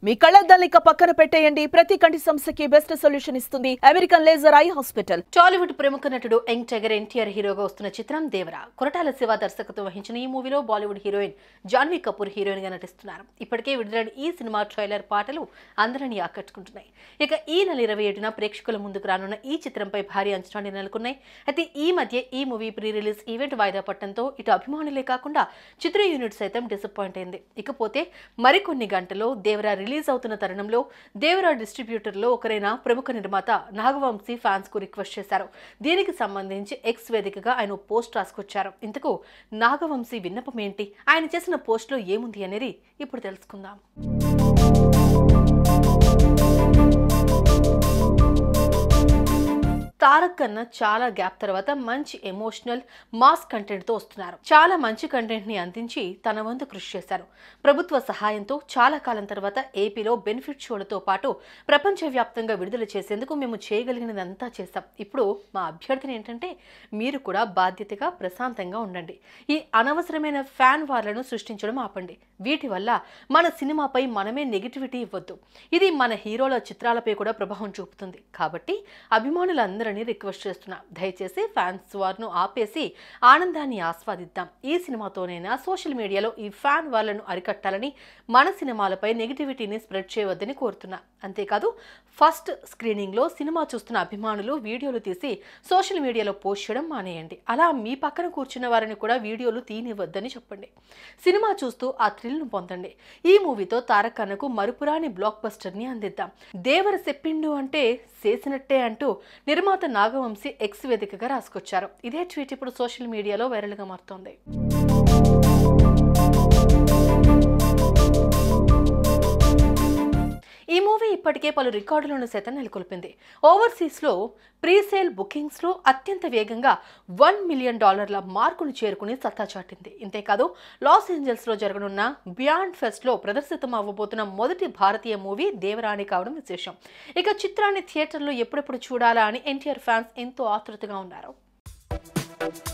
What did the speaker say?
మీ కళ్ళద్దాల్ని ఇక పక్కన పెట్టేయండి ప్రతి కంటి సమస్యకి బెస్ట్ సొల్యూషన్ ఇస్తుంది American laser eye hospital Tollywood ప్రముఖ నటుడు యంగ్ టైగర్ ఎన్టీఆర్ హీరోగా వస్తున్న చిత్రం దేవరా కొరటాల శివ దర్శకత్వం వహించిన ఈ మూవీలో బాలీవుడ్ హీరోయిన్ జాన్వీ కపూర్ హీరోయిన్ గా నటిస్తున్నారు ఇప్పటికే విడుదలైన ఈ సినిమా ట్రైలర్ పాటలు అందరినీ ఆకట్టుకుంటున్నాయి ఇక ఈ నెల ఇరవై ఏడున ప్రేక్షకుల ముందుకు రానున్న ఈ చిత్రంపై భారీ అంచనాలు నెలకొన్నాయి అయితే ఈ మధ్య ఈ మూవీ ప్రీ రిలీజ్ ఈవెంట్ వాయిదా పట్టడంతో ఇటు అభిమానులే కాకుండా చిత్ర యూనిట్ సైతం డిసప్పాయింట్ అయింది ఇకపోతే మరికొన్ని గంటల్లో దేవరా రిలీజ్ అవుతున్న తరుణంలో దేవరా డిస్ట్రిబ్యూటర్లో ఒకరైన ప్రముఖ నిర్మాత నాగవంశీ ఫ్యాన్స్ కు రిక్వెస్ట్ చేశారు దీనికి సంబంధించి ఎక్స్ వేదికగా ఆయన ఓ పోస్ట్ రాసుకొచ్చారు ఇంతకు నాగవంశీ విన్నపం ఏంటి ఆయన చేసిన పోస్ట్లో ఏముంది అనేది ఇప్పుడు తెలుసుకుందాం తారక్ కన్నా చాలా గ్యాప్ తర్వాత మంచి ఎమోషనల్ మాస్ కంటెంట్ తో వస్తున్నారు చాలా మంచి కంటెంట్ ని అందించి తన వంతు కృషి చేశారు ప్రభుత్వ సహాయంతో చాలా కాలం తర్వాత ఏపీలో బెనిఫిట్ షోలతో పాటు ప్రపంచవ్యాప్తంగా విడుదల చేసేందుకు మేము చేయగలిగినదంతా చేశాం ఇప్పుడు మా అభ్యర్థన ఏంటంటే మీరు కూడా బాధ్యతగా ప్రశాంతంగా ఉండండి ఈ అనవసరమైన ఫ్యాన్ వార్లను సృష్టించడం ఆపండి వీటి వల్ల మన సినిమాపై మనమే నెగిటివిటీ ఇవ్వద్దు ఇది మన హీరోల చిత్రాలపై కూడా ప్రభావం చూపుతుంది కాబట్టి అభిమానులందరినీ రిక్వెస్ట్ చేస్తున్నా దయచేసి ఫ్యాన్స్ వార్ను ఆపేసి ఆనందాన్ని ఆస్వాదిద్దాం ఈ సినిమాతోనైనా సోషల్ మీడియాలో ఈ ఫ్యాన్ వార్లను అరికట్టాలని మన సినిమాలపై నెగిటివిటీని స్ప్రెడ్ చేయవద్దని కోరుతున్నా అంతేకాదు ఫస్ట్ స్క్రీనింగ్లో సినిమా చూస్తున్న అభిమానులు వీడియోలు తీసి సోషల్ మీడియాలో పోస్ట్ చేయడం మానేయండి అలా మీ పక్కన కూర్చున్న వారిని కూడా వీడియోలు తీనివ్వద్దని చెప్పండి సినిమా చూస్తూ ఆ థ్రిల్ను పొందండి ఈ మూవీతో తారక్ అన్నకు మరుపురాని బ్లాక్ బస్టర్ని అందిద్దాం దేవర చెప్పిండు అంటే చేసినట్టే అంటూ నిర్మాత నాగవంశీ ఎక్స్ వేదికగా రాసుకొచ్చారు ఇదే ట్వీట్ ఇప్పుడు సోషల్ మీడియాలో వైరల్గా మారుతోంది ఈ మూవీ ఇప్పటికే పలు రికార్డులను సైతం నెలకొల్పింది ఓవర్సీస్లో ప్రీసేల్ బుకింగ్స్లో అత్యంత వేగంగా వన్ మిలియన్ డాలర్ల మార్కును చేరుకుని సత్తా చాటింది ఇంతేకాదు లాస్ ఏంజల్స్లో జరగనున్న బియాండ్ ఫెస్ట్లో ప్రదర్శితం అవ్వబోతున్న మొదటి భారతీయ మూవీ దేవరాణి కావడం విశేషం ఇక చిత్రాన్ని థియేటర్లో ఎప్పుడెప్పుడు చూడాలా అని ఎన్టీఆర్ ఫ్యాన్స్ ఎంతో ఆతృతగా ఉన్నారు